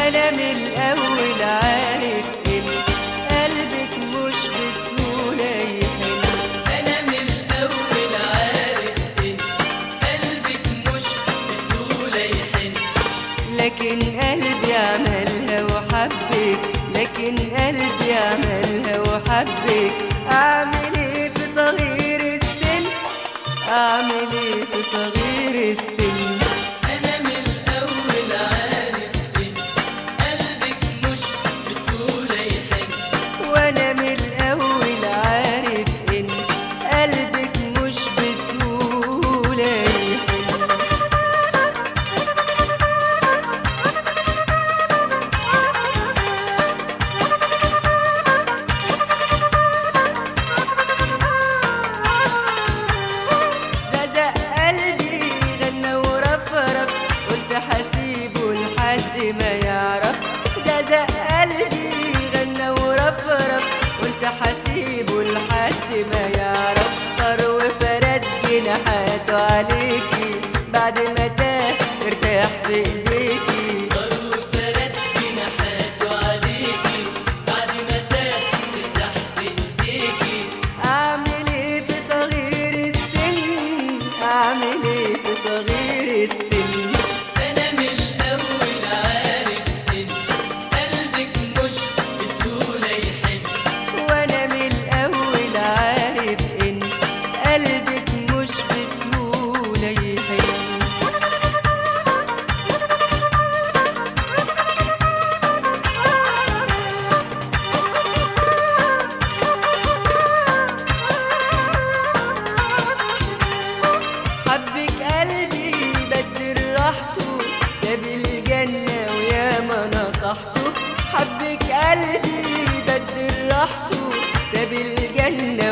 انا من الاول عارف ان قلبك مش بسهولة يحن أنا من الأول عارف إن قلبك مش بسهولة يحن لكن قلبي عملها وحبك لكن قلبي عملها وحبك اعمل ايه في صغير السن اعمل ايه في صغير السن أنا من الأول عارف إن قلبك مش بسهولة يحن وانا من الاول عارف ان قلبك مش بسهولة يحن ززق قلبي غنى ورفرف قلت حسيبه لحد ما يعرف ززق قلبي غنى ورفرف قلت حسيبه لحد ما يعرف طار وفرد جناحاته عليكي بعد ما تاه ارتاح في ايديكي ضرب فرد جناحاته عليكي بعد ما تاه ترتاح في ايديكي اعمل ايه في صغير السن اعمل ايه في صغير السن أنا من الأول عارف إن قلبك مش بسهولة يحن وانا من الاول عارف ان قلبك مش بسهوله يحن حبك قلبي بدل راحته ساب الجنة ويا ما نصحته حبك قلبي بدل راحته ساب الجنة